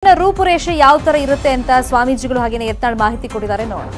ಹೋರಾಟದ ರೂಪುರೇಷೆ ಯಾವ ತರ ಇರುತ್ತೆ ಅಂತ ಸ್ವಾಮೀಜಿಗಳು ಹಾಗೇನೆ ಯತ್ನಾಳ್ ಮಾಹಿತಿ ಕೊಟ್ಟಿದ್ದಾರೆ ನೋಡೋಣ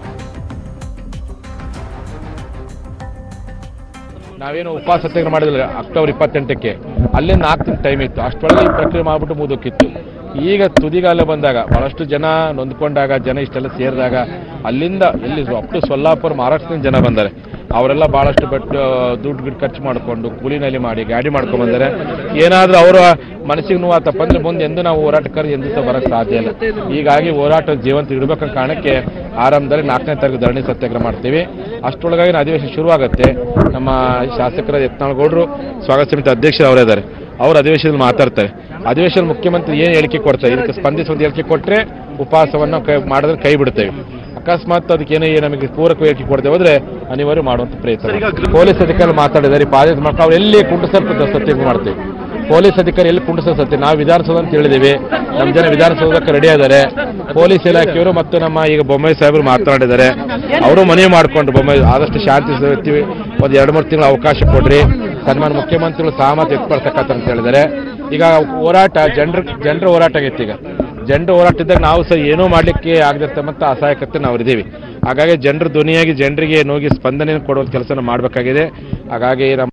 ನಾವೇನು ಉಪವಾಸ ಸತ್ಯಾಗ್ರಹ ಮಾಡಿದ್ರೆ ಅಕ್ಟೋಬರ್ ಇಪ್ಪತ್ತೆಂಟಕ್ಕೆ ಅಲ್ಲೇ ನಾಲ್ಕು ತಿಂಗಳು ಟೈಮ್ ಇತ್ತು ಅಷ್ಟೊಳಗೆ ಈ ಪ್ರಕ್ರಿಯೆ ಮಾಡ್ಬಿಟ್ಟು ಮುದೋಕಿತ್ತು ಈಗ ತುದಿಗಾಲ ಬಂದಾಗ ಬಹಳಷ್ಟು ಜನ ನೊಂದ್ಕೊಂಡಾಗ ಜನ ಇಷ್ಟೆಲ್ಲ ಸೇರಿದಾಗ ಅಲ್ಲಿಂದ ಎಲ್ಲಿ ಅಪ್ ಟು ಸೊಲ್ಲಾಪುರ ಮಹಾರಾಷ್ಟ್ರದಿಂದ ಜನ ಬಂದ್ದಾರೆ ಅವರೆಲ್ಲ ಬಹಳಷ್ಟು ಬಟ್ ದುಡ್ಡು ಗಿಡ್ ಖರ್ಚು ಮಾಡಿಕೊಂಡು ಕೂಲಿನಲ್ಲಿ ಮಾಡಿ ಗಾಡಿ ಮಾಡ್ಕೊಂಡ್ ಬಂದರೆ ಏನಾದರೂ ಅವರ ಮನಸ್ಸಿಗೆ ನೋವು ಆತಪ್ಪ ಅಂದ್ರೆ ಮುಂದೆ ಎಂದು ನಾವು ಹೋರಾಟಗಾರ ಎಂದು ಸಹ ಬರೋಕ್ಕೆ ಸಾಧ್ಯ ಇಲ್ಲ ಹೀಗಾಗಿ ಹೋರಾಟ ಜೀವಂತ ಇಡಬೇಕಂತ ಕಾರಣಕ್ಕೆ ಆರಂಭದಲ್ಲಿ ನಾಲ್ಕನೇ ತಾರೀಕು ಧರಣಿ ಸತ್ಯಾಗ್ರಹ ಮಾಡ್ತೀವಿ ಅಷ್ಟರೊಳಗಾಗಿ ಅಧಿವೇಶನ ಶುರುವಾಗುತ್ತೆ ನಮ್ಮ ಶಾಸಕರ ಯತ್ನಾಳಗೌಡರು ಸ್ವಾಗತ ಸಮಿತಿ ಅಧ್ಯಕ್ಷರು ಅವರೇ ಇದ್ದಾರೆ ಅವರು ಅಧಿವೇಶನದಲ್ಲಿ ಮಾತಾಡ್ತಾರೆ ಅಧಿವೇಶನ ಮುಖ್ಯಮಂತ್ರಿ ಏನು ಹೇಳಿಕೆ ಕೊಡ್ತಾರೆ ಇದಕ್ಕೆ ಸ್ಪಂದಿಸುವಂತ ಹೇಳಿಕೆ ಕೊಟ್ಟರೆ ಉಪವಾಸವನ್ನು ಕೈ ಮಾಡಿದ್ರೆ ಕೈ ಬಿಡ್ತೇವೆ ಅಕಸ್ಮಾತ್ ಅದಕ್ಕೆ ಏನೋ ನಮಗೆ ಪೂರಕ ಹೇಳಿಕೆ ಕೊಡದೆ ಹೋದ್ರೆ ಅನಿವಾರ್ಯ ಮಾಡುವಂತ ಪ್ರಯತ್ನ ಮಾಡ್ತೀವಿ. ಪೊಲೀಸ್ ಅಧಿಕಾರಿ ಮಾತಾಡಿದ್ದಾರೆ ಪಾದಯಾತ್ರೆ ಮಾಡ್ಕೊಂಡು ಅವ್ರು ಎಲ್ಲಿ ಕುಂಟಸರ್ಪ ಸತ್ಯ ಮಾಡ್ತೀವಿ ಪೊಲೀಸ್ ಅಧಿಕಾರಿ ಎಲ್ಲಿ ಕುಂಟಸ ಸತ್ಯ ನಾವು ವಿಧಾನಸೌಧ ಅಂತ ಹೇಳಿದ್ದೀವಿ ನಮ್ಮ ಜನ ವಿಧಾನಸೌಧಕ್ಕೆ ರೆಡಿ ಇದ್ದಾರೆ ಪೊಲೀಸ್ ಇಲಾಖೆಯವರು ಮತ್ತು ನಮ್ಮ ಈಗ ಬೊಮ್ಮಾಯಿ ಸಾಹೇಬರು ಮಾತನಾಡಿದ್ದಾರೆ ಅವರು ಮನವಿ ಮಾಡಿಕೊಂಡು ಬೊಮ್ಮಾಯಿ ಆದಷ್ಟು ಶಾಂತಿ ಸೆಳೆತೀವಿ ಒಂದು ಎರಡು ಮೂರು ತಿಂಗಳು ಅವಕಾಶ ಕೊಡ್ರಿ ಸನ್ಮಾನ ಮುಖ್ಯಮಂತ್ರಿಗಳು ಸಹಮತ ವ್ಯಕ್ತಪಡ್ತಕ್ಕಂಥ ಅಂತ ಹೇಳಿದ್ದಾರೆ ಈಗ ಹೋರಾಟ ಜನರ ಜನರ ಹೋರಾಟ ಆಗೈತೆ ಈಗ ಜನರ ಹೋರಾಟ ಇದ್ದಾಗ ನಾವು ಸಹ ಏನೂ ಮಾಡಲಿಕ್ಕೆ ಆಗದಿರ್ತಕ್ಕಂಥ ಅಸಹಾಯಕತೆ ನಾವು ಇದ್ದೀವಿ ಹಾಗಾಗಿ ಜನರ ಧ್ವನಿಯಾಗಿ ಜನರಿಗೆ ನೋಗಿ ಸ್ಪಂದನೆ ಕೊಡುವಂಥ ಕೆಲಸನ ಮಾಡಬೇಕಾಗಿದೆ ಹಾಗಾಗಿ ನಮ್ಮ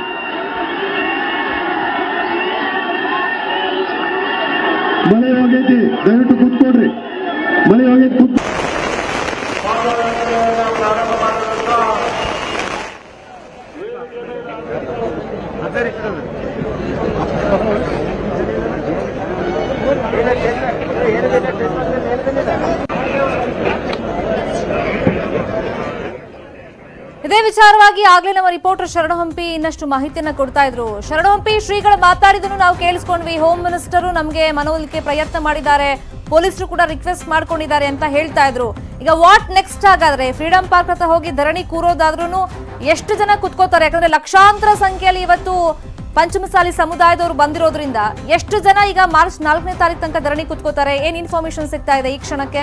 ಮಳೆ ಹೋಗೈತಿ ದಯವಿಟ್ಟು ಕೂತ್ಕೊಡ್ರಿ ಮಳೆ ಹೋಗೈತಿ ಕೂತ್ ಇದೇ ವಿಚಾರವಾಗಿ ಆಗ್ಲೇ ನಮ್ಮ ರಿಪೋರ್ಟರ್ ಶರಣಹಂಪಿ ಇನ್ನಷ್ಟು ಮಾಹಿತಿಯನ್ನ ಕೊಡ್ತಾ ಇದ್ರು ಶರಣಹಂಪಿ ಶ್ರೀಗಳು ಮಾತಾಡಿದನ್ನು ನಾವು ಕೇಳಿಸ್ಕೊಂಡ್ವಿ ಹೋಮ್ ಮಿನಿಸ್ಟರು ನಮಗೆ ಮನವೊಲಿಕೆ ಪ್ರಯತ್ನ ಮಾಡಿದ್ದಾರೆ ಪೊಲೀಸರು ಕೂಡ ರಿಕ್ವೆಸ್ಟ್ ಮಾಡ್ಕೊಂಡಿದ್ದಾರೆ ಅಂತ ಹೇಳ್ತಾ ಇದ್ರು ಈಗ ವಾಟ್ ನೆಕ್ಸ್ಟ್ ಹಾಗಾದ್ರೆ ಫ್ರೀಡಂ ಪಾರ್ಕ್ ಹತ್ರ ಹೋಗಿ ಧರಣಿ ಕೂರೋದಾದ್ರೂ ಎಷ್ಟು ಜನ ಕುತ್ಕೋತಾರೆ ಯಾಕಂದ್ರೆ ಲಕ್ಷಾಂತರ ಸಂಖ್ಯೆಯಲ್ಲಿ ಇವತ್ತು ಪಂಚಮಸಾಲಿ ಸಮುದಾಯದವರು ಬಂದಿರೋದ್ರಿಂದ ಎಷ್ಟು ಜನ ಈಗ ಮಾರ್ಚ್ ನಾಲ್ಕನೇ ತಾರೀಕು ತನಕ ಧರಣಿ ಕುತ್ಕೋತಾರೆ ಏನ್ ಇನ್ಫಾರ್ಮೇಶನ್ ಸಿಗ್ತಾ ಇದೆ ಈ ಕ್ಷಣಕ್ಕೆ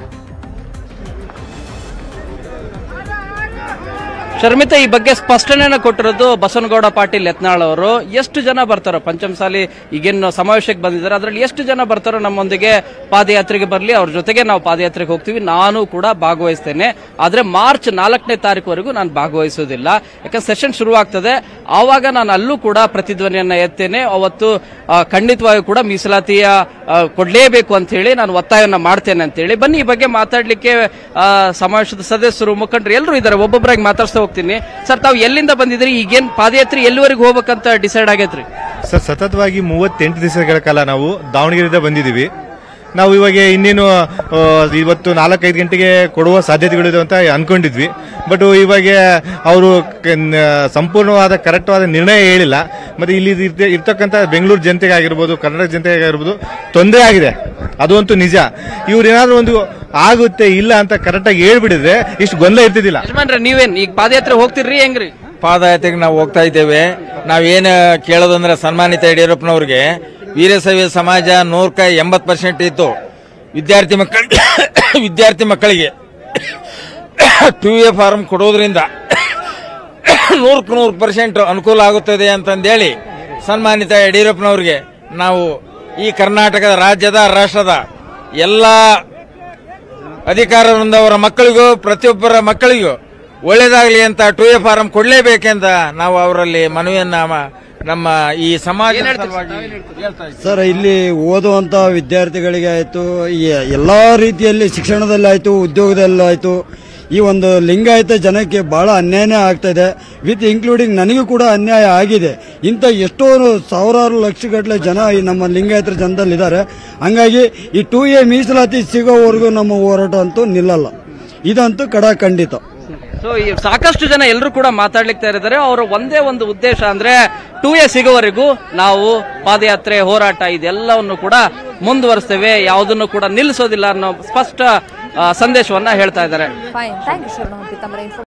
ಶರ್ಮಿತಾ ಈ ಬಗ್ಗೆ ಸ್ಪಷ್ಟನೆನ ಕೊಟ್ಟಿರೋದು ಬಸವನಗೌಡ ಪಾಟೀಲ್ ಯತ್ನಾಳ್ ಅವರು ಎಷ್ಟು ಜನ ಬರ್ತಾರೋ ಪಂಚಮಸಾಲಿ ಈಗೇನು ಸಮಾವೇಶಕ್ಕೆ ಬಂದಿದ್ದಾರೆ ಅದರಲ್ಲಿ ಎಷ್ಟು ಜನ ಬರ್ತಾರೋ ನಮ್ಮೊಂದಿಗೆ ಪಾದಯಾತ್ರೆಗೆ ಬರಲಿ ಅವ್ರ ಜೊತೆಗೆ ನಾವು ಪಾದಯಾತ್ರೆಗೆ ಹೋಗ್ತೀವಿ ನಾನು ಕೂಡ ಭಾಗವಹಿಸ್ತೇನೆ ಆದ್ರೆ ಮಾರ್ಚ್ ನಾಲ್ಕನೇ ತಾರೀಕುವರೆಗೂ ನಾನು ಭಾಗವಹಿಸೋದಿಲ್ಲ ಯಾಕಂದ್ರೆ ಸೆಷನ್ ಶುರುವಾಗ್ತದೆ ಆವಾಗ ನಾನು ಅಲ್ಲೂ ಕೂಡ ಪ್ರತಿಧ್ವನಿಯನ್ನ ಎತ್ತೇನೆ ಅವತ್ತು ಆ, ಖಂಡಿತವಾಗಿಯೂ ಕೂಡ ಮೀಸಲಾತಿಯ ಆ, ಕೊಡ್ಲೇಬೇಕು ಅಂತ ಹೇಳಿ ನಾನು ಒತ್ತಾಯವನ್ನ ಮಾಡ್ತೇನೆ ಅಂತ ಹೇಳಿ ಬನ್ನಿ ಈ ಬಗ್ಗೆ ಮಾತಾಡ್ಲಿಕ್ಕೆ ಆ, ಸಮಾವೇಶದ ಸದಸ್ಯರು ಮುಖಂಡರು ಎಲ್ಲರೂ ಇದ್ದಾರೆ ಒಬ್ಬೊಬ್ಬರಾಗಿ ಮಾತಾಡ್ಸ್ತಾ ಹೋಗ್ತೀನಿ ಸರ್ ತಾವು ಎಲ್ಲಿಂದ ಬಂದಿದ್ರಿ ಈಗೇನ್ ಪಾದಯಾತ್ರೆ ಎಲ್ಲಿವರೆಗೂ ಹೋಗ್ಬೇಕಂತ ಡಿಸೈಡ್ ಆಗೈತ್ರಿ ಸರ್ ಸತತವಾಗಿ ಮೂವತ್ತೆಂಟು ದಿವಸಗಳ ಕಾಲ ನಾವು ದಾವಣಗೆರೆಯಿಂದ ಬಂದಿದ್ದೀವಿ ನಾವು ಇವಾಗ ಇನ್ನೇನು ಆ, ಇವತ್ತು ನಾಲ್ಕೈದು ಗಂಟೆಗೆ ಕೊಡುವ ಸಾಧ್ಯತೆಗಳಿದೆ ಅಂತ ಅನ್ಕೊಂಡಿದ್ವಿ ಬಟ್ ಇವಾಗ ಅವರು ಸಂಪೂರ್ಣವಾದ ಕರೆಕ್ಟ್ವಾದ ನಿರ್ಣಯ ಹೇಳಿಲ್ಲ ಮತ್ತೆ ಇಲ್ಲಿ ಇರ್ತ- ಇರ್ತಕ್ಕಂಥ ಬೆಂಗಳೂರು ಜನತೆಗೆ ಆಗಿರ್ಬೋದು ಕರ್ನಾಟಕ ಜನತೆಗೆ ಆಗಿರ್ಬೋದು ತೊಂದರೆ ಆಗಿದೆ ಅದು ಅಂತೂ ನಿಜ ಇವ್ರು ಏನಾದ್ರು ಒಂದು ಆಗುತ್ತೆ ಇಲ್ಲ ಅಂತ ಕರೆಕ್ಟಾಗಿ ಹೇಳ್ಬಿಡಿದ್ರೆ ಇಷ್ಟು ಗೊಂದಲ ಇರ್ತಿದ್ದಿಲ್ಲ ಯಜಮಾನ್ರೆ ನೀವೇನ್ ಈಗ ಪಾದಯಾತ್ರೆ ಹೋಗ್ತಿರ್ರಿ ಹೆಂಗ್ರಿ ಪಾದಯಾತ್ರೆಗೆ ನಾವು ಹೋಗ್ತಾ ಇದ್ದೇವೆ ನಾವೇನು ಕೇಳೋದಂದ್ರೆ ಸನ್ಮಾನಿತ ಯಡಿಯೂರಪ್ಪನವ್ರಿಗೆ ವೀರಶೈವ ಸಮಾಜ ನೂರಕ್ಕ ಎಂಬತ್ತು ಪರ್ಸೆಂಟ್ ಇತ್ತು ವಿದ್ಯಾರ್ಥಿ ಮಕ್ಕಳ ವಿದ್ಯಾರ್ಥಿ ಮಕ್ಕಳಿಗೆ ಟು ಎ ಫಾರ್ಮ್ ಕೊಡೋದ್ರಿಂದ ನೂರಕ್ಕೆ ನೂರು ಪರ್ಸೆಂಟ್ ಅನುಕೂಲ ಆಗುತ್ತದೆ ಅಂತಂದೇಳಿ ಸನ್ಮಾನಿತ ಯಡಿಯೂರಪ್ಪನವ್ರಿಗೆ ನಾವು ಈ ಕರ್ನಾಟಕದ ರಾಜ್ಯದ ರಾಷ್ಟ್ರದ ಎಲ್ಲ ಅಧಿಕಾರದಿಂದ ಅವರ ಮಕ್ಕಳಿಗೂ ಪ್ರತಿಯೊಬ್ಬರ ಮಕ್ಕಳಿಗೂ ಒಳ್ಳೇದಾಗಲಿ ಅಂತ ಟು ಎ ಫಾರಂ ಕೊಡಲೇಬೇಕೆಂದ ನಾವು ಅವರಲ್ಲಿ ಮನವಿಯನ್ನ ಮ- ನಮ್ಮ ಈ ಸಮಾಜ ಸಲುವಾಗಿ ಹೇಳ್ತಾ ಇದ್ದೀವಿ. ಸರ್ ಇಲ್ಲಿ ಓದುವಂತ ವಿದ್ಯಾರ್ಥಿಗಳಿಗೆ ಆಯ್ತು ಈ ಎಲ್ಲಾ ರೀತಿಯಲ್ಲಿ ಶಿಕ್ಷಣದಲ್ಲಿ ಆಯ್ತು ಉದ್ಯೋಗದಲ್ಲಿ ಆಯ್ತು ಈ ಒಂದು ಲಿಂಗಾಯತ ಜನಕ್ಕೆ ಬಹಳ ಅನ್ಯಾಯನೇ ಆಗ್ತಾ ಇದೆ ವಿತ್ ಇನ್ಕ್ಲೂಡಿಂಗ್ ನನಗೂ ಕೂಡ ಅನ್ಯಾಯ ಆಗಿದೆ ಇಂಥ ಎಷ್ಟೋ ಸಾವಿರಾರು ಲಕ್ಷಗಟ್ಟಲೆ ಜನ ಈ ನಮ್ಮ ಲಿಂಗಾಯತರ ಜನದಲ್ಲಿ ಇದ್ದಾರೆ ಹಂಗಾಗಿ ಈ ಟೂ ಎ ಮೀಸಲಾತಿ ಸಿಗೋವರೆಗೂ ನಮ್ಮ ಹೋರಾಟ ಅಂತೂ ನಿಲ್ಲಲ್ಲ ಇದಂತೂ ಕಡ ಖಂಡಿತ ಸೊ ಈ ಸಾಕಷ್ಟು ಜನ ಎಲ್ಲರೂ ಕೂಡ ಮಾತಾಡ್ಲಿಕ್ಕೆ ಇದ್ದಾರೆ ಅವರ ಒಂದೇ ಒಂದು ಉದ್ದೇಶ ಅಂದ್ರೆ ಟೂ ಎ ಸಿಗೋವರೆಗೂ ನಾವು ಪಾದಯಾತ್ರೆ ಹೋರಾಟ ಇದೆಲ್ಲವನ್ನು ಕೂಡ ಮುಂದುವರಿಸ್ತೇವೆ ಯಾವುದನ್ನು ಕೂಡ ನಿಲ್ಲಿಸೋದಿಲ್ಲ ಅನ್ನೋ ಸ್ಪಷ್ಟ ಆ, ಸಂದೇಶವನ್ನ ಹೇಳ್ತಾ ಇದ್ದಾರೆ ಫೈನ್ ಥ್ಯಾಂಕ್ ಯು ಶರಣಹಂಪಿ ತಮ್ಮ